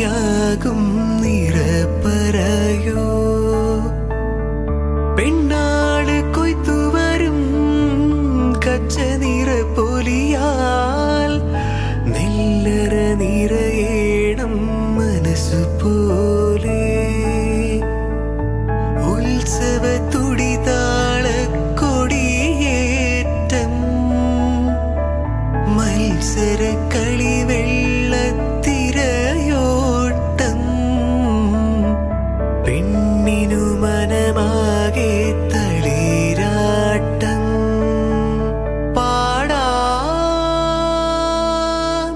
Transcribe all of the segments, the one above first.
കണിയാകും നിറപ്പറയോ പെണ്ണാട് കൊയ്ത്തു വരും കച്ച നിറ പൊലിയാൽ നെല്ലറ നിറയേണം മനസ്സു പോലെ ഉത്സവ തുടിതാള കൊടിയേറ്റം മത്സര കളിവെള്ളത്തിരയോട്ടം പെണ്ണിനു മനമാകെ തളിരാട്ടം പാടാം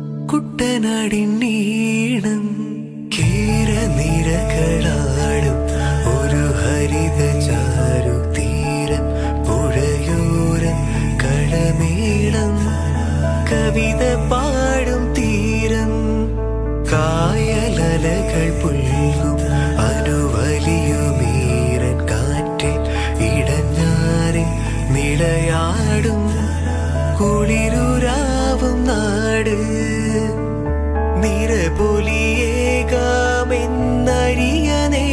കുട്ടനാടിനീണം കേര നിരകളാടും ഒരു ഹരിത ചാരു തീരം പുഴയോരം കളമേളം കവിത പാടും തീരം കായലലകൾ പുൽകും അനുവലിയുമീരൻ കാറ്റിൽ ഇടഞ്ഞാറിൻ നിളയാടും കുളിരുരാവും നാട് നിറപൊലിയേകാമെന്നറിയ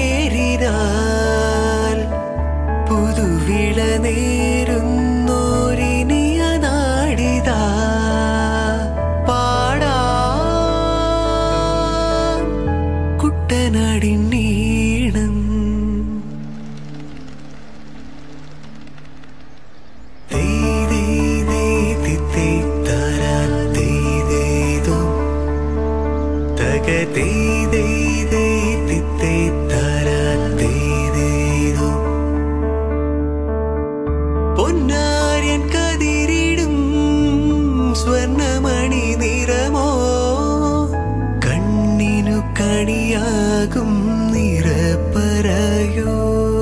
നേരിനാൽ പുതുവിള നേരുന്നോരിനിയ നാടിതാ പാടാം കുട്ടനാടിനീണം പൊന്നാര്യൻ കതിരിടും സ്വർണമണി നിറമോ കണ്ണിനു കണിയാകും നിറപ്പറയോ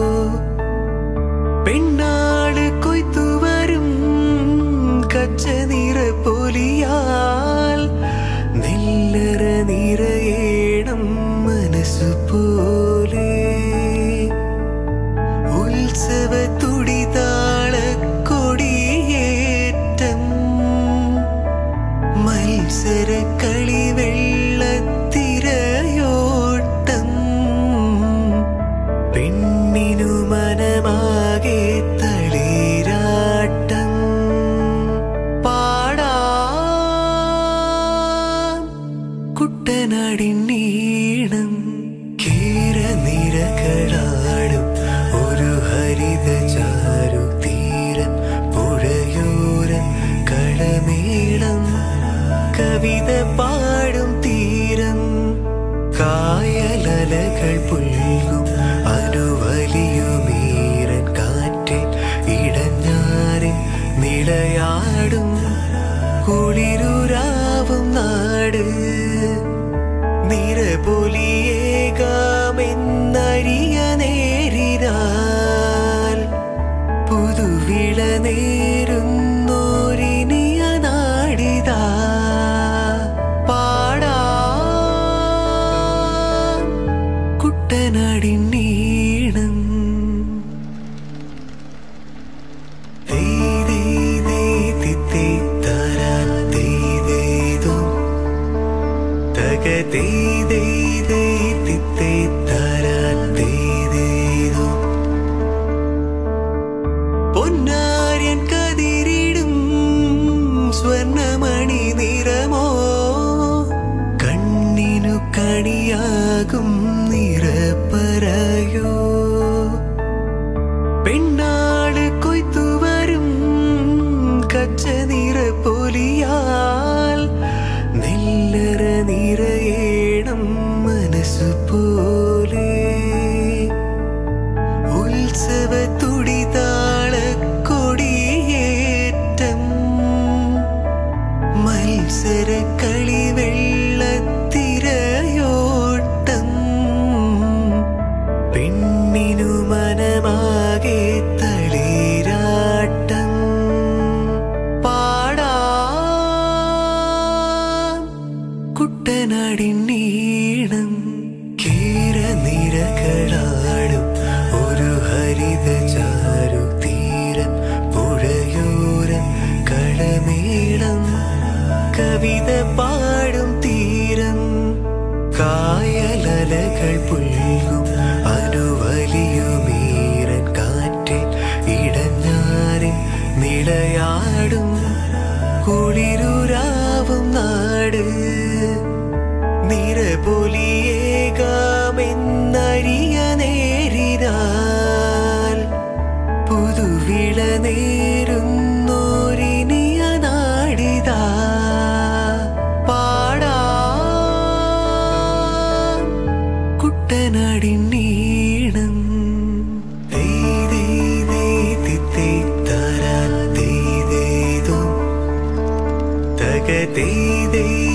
പെണ്ണാട് കൊയ്ത്തു വരും കച്ച നിറ പൊലിയാൽ നെല്ലറ നിറയേണം മനസ്സു പോലെ ഉത്സവ തുടിതാള കൊടിയേറ്റം മത്സര കളിവെള്ളത്തിരയോട്ടം പെണ്ണിനു മനമാകെ തളിരാട്ടം പാടാം കുട്ടനാടിനീണം കേര നിരകളാടും ഒരു ഹരിത ചാരു തീരം പുഴയോരം കളമേളം കവിത പാടും തീരം കായലലകൾ പുൽകും അനുവലിയുമീരൻ കാറ്റിൽ ഇടഞ്ഞാറിൻ നിളയാടും കുളിരുരാവും നാട് നിറപൊലിയേകാമെന്നറിയ നേരിനാൽ പുതുവിള നേരുന്നോരിനിയ നാടിതാ പാടാം കുട്ടനാടിനീണം പൊന്നാര്യൻ കതിരി വിളയാടും കുളിരുരാവും നാട് നിറപൊലിയേകാമെന്നറിയ നേരിനാൽ പുതുവിള നേരുന്നോരിനിയ നാടിതാ പാടാം കുട്ടനാടിൻ നീണം തക